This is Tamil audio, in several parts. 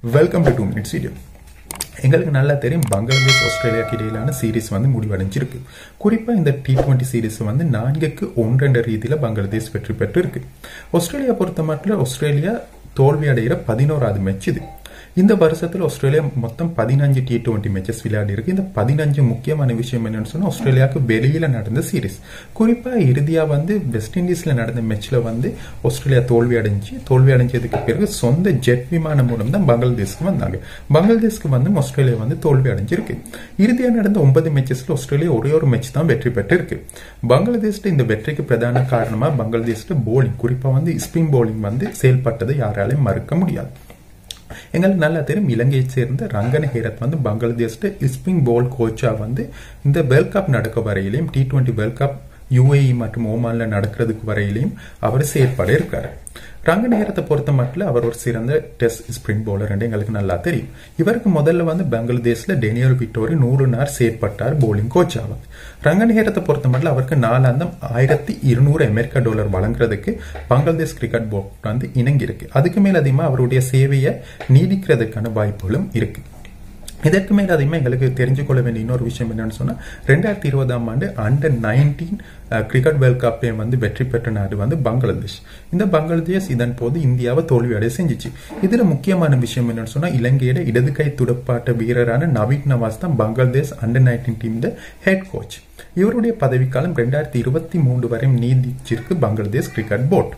welcome to two minutes video எங்களுக்கு நல்லா தெரியும் பங்களாதேஷ் ஆஸ்திரேலியாக்கு இடையிலான சீரிஸ் வந்து முடிவடைஞ்சிருக்கு குறிப்பா இந்த டி டுவெண்ட்டி சீரிஸ் வந்து நான்குக்கு ஒன்றென்ற ரீதியில பங்களாதேஷ் வெற்றி பெற்று இருக்கு ஆஸ்திரேலியா பொறுத்த மட்டும் ஆஸ்திரேலியா தோல்வி அடைகிற பதினோராவது மேட்ச் இது இந்த வருஷத்துல ஆஸ்திரேலியா மொத்தம் பதினஞ்சு டி டுவெண்ட்டி மேட்சஸ் விளையாடி இருக்கு இந்த பதினஞ்சு முக்கியமான விஷயம் என்னன்னு சொன்னா ஆஸ்திரேலியாவுக்கு வெளியில நடந்த சீரிஸ் குறிப்பா இறுதியா வந்து வெஸ்ட் இண்டீஸ்ல நடந்த மேட்ச்ல வந்து ஆஸ்திரேலியா தோல்வி அடைஞ்சு தோல்வி அடைஞ்சதுக்கு பிறகு சொந்த ஜெட் விமானம் மூலம் தான் பங்களாதேஷ்க்கு வந்தாங்க பங்களாதேஷ்க்கு வந்து ஆஸ்திரேலியா வந்து தோல்வி அடைஞ்சிருக்கு இறுதியா நடந்த ஒன்பது மேட்சஸ்ல ஆஸ்திரேலியா ஒரே ஒரு மேட்ச் தான் வெற்றி பெற்று இருக்கு பங்களாதேஷ்ல இந்த வெற்றிக்கு பிரதான காரணமா பங்களாதேஷ்ல போலிங் குறிப்பா வந்து ஸ்பின் போலிங் வந்து செயல்பட்டதை யாராலையும் மறுக்க முடியாது எங்களுக்கு நல்லா தெரியும் இலங்கையை சேர்ந்த ரங்கன ஹேரத் வந்து பங்களாதேஷ்ல ஸ்பின் போல் கோச்சா வந்து இந்த வேர்ல்ட் கப் நடக்க வரையிலையும் T twenty world cup UAE மற்றும் ஓமான்ல நடக்கிறதுக்கு வரையிலையும் அவர் செயற்பட இருக்காரு ரங்க நேரத்தை பொறுத்த மட்டும் அவர் ஒரு சிறந்த டெஸ்ட் ஸ்பிரிங் பவுலர் என்று எங்களுக்கு நல்லா தெரியும் இவருக்கு முதல்ல வந்து பங்களாதேஷ்ல டெனியல் விட்டோரி நூறு நார் செயற்பட்டார் போலிங் கோச் ஆவார் ரங்க நேரத்தை பொறுத்த மட்டும் அவருக்கு நாலாந்தம் ஆயிரத்தி இருநூறு அமெரிக்க டாலர் வழங்குறதுக்கு பங்களாதேஷ் கிரிக்கெட் போர்ட் வந்து இணங்கி இருக்கு அதுக்கு மேல் அதிகமா அவருடைய சேவையை நீடிக்கிறதுக்கான வாய்ப்புகளும் இருக்கு இதற்கு மேல அதிகமாக எங்களுக்கு தெரிஞ்சு கொள்ள வேண்டிய இன்னொரு விஷயம் என்னன்னு சொன்னா ரெண்டாயிரத்தி இருபதாம் ஆண்டு அண்டர் நைன்டீன் கிரிக்கெட் வேர்ல்ட் கப்பை வந்து வெற்றி பெற்ற நாடு வந்து பங்களாதேஷ் இந்த பங்களாதேஷ் இதன் போது இந்தியாவை தோல்வியடைய செஞ்சிச்சு இதுல முக்கியமான விஷயம் என்னன்னு சொன்னா இலங்கையோட இடது கை துடுப்பாட்ட வீரரான நவீத் நவாஸ் தான் Bangladesh under nineteen team head coach இவருடைய பதவிக்காலம் ரெண்டாயிரத்தி இருபத்தி மூன்று வரை நீடிச்சிருக்கு பங்களாதேஷ் கிரிக்கெட் போர்ட்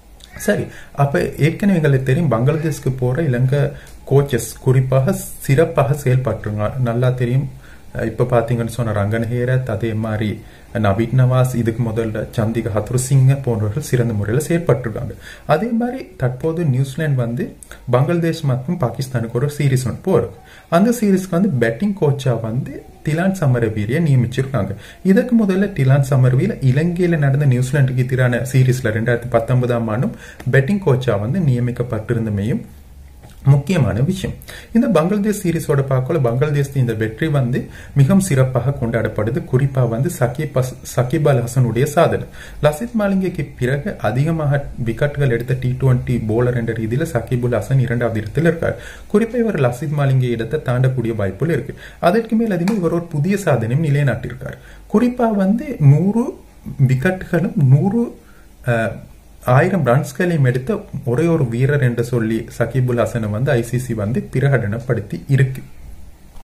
சரி அப்ப ஏற்கனவே எங்களுக்கு தெரியும் பங்களாதேஷ்க்கு போற இலங்கை கோச்சஸ் குறிப்பாக சிறப்பாக செயல்பட்டுருங்க நல்லா தெரியும் இப்ப பாத்தீங்கன்னு சொன்ன ரங்கன் ஹேரத் அதே மாதிரி நவீத் நவாஸ் இதுக்கு முதல்ல சந்திக ஹத்ரு சிங்க போன்றவர்கள் சிறந்த முறையில் செயற்பட்டிருக்காங்க அதே மாதிரி தற்போது நியூசிலாந்து வந்து பங்களாதேஷ் மற்றும் பாகிஸ்தானுக்கு ஒரு சீரீஸ் ஒன்று போறது அந்த சீரீஸ்க்கு வந்து பேட்டிங் கோச்சா வந்து டிலான் சமரவீரிய நியமிச்சிருக்காங்க இதற்கு முதல்ல டிலான் சமரவீர இலங்கையில நடந்த நியூசிலாந்துக்கு எதிரான சீரீஸ்ல ரெண்டாயிரத்தி பத்தொன்பதாம் ஆண்டும் பேட்டிங் கோச்சா வந்து நியமிக்கப்பட்டிருந்தமையும் முக்கியமான விஷயம் இந்த பங்களாதேஷ் சீரீஸோட பார்க்கல பங்களாதேஷ் இந்த வெற்றி வந்து மிகவும் சிறப்பாக கொண்டாடப்படுது குறிப்பா வந்து சகிப் சகிப் அல் ஹசனுடைய சாதனை லசித் மாலிங்கைக்கு பிறகு அதிகமாக விக்கெட்டுகள் எடுத்த டி டுவெண்டி போலர் என்ற ரீதியில சகிபுல் ஹசன் இரண்டாவது இடத்தில் இருக்கார் குறிப்பா இவர் லசித் மாலிங்கை இடத்தை தாண்டக்கூடிய வாய்ப்புகள் இருக்கு அதற்கு மேல் அதிகமாக இவர் ஒரு புதிய சாதனையும் நிலைநாட்டியிருக்கார் குறிப்பா வந்து நூறு விக்கெட்டுகளும் நூறு ஆயிரம் ரன்ஸ்களையும் எடுத்த ஒரே ஒரு வீரர் என்று சொல்லி சகிபுல் ஹசனை வந்து ஐசிசி வந்து பிரகடனப்படுத்தி இருக்கு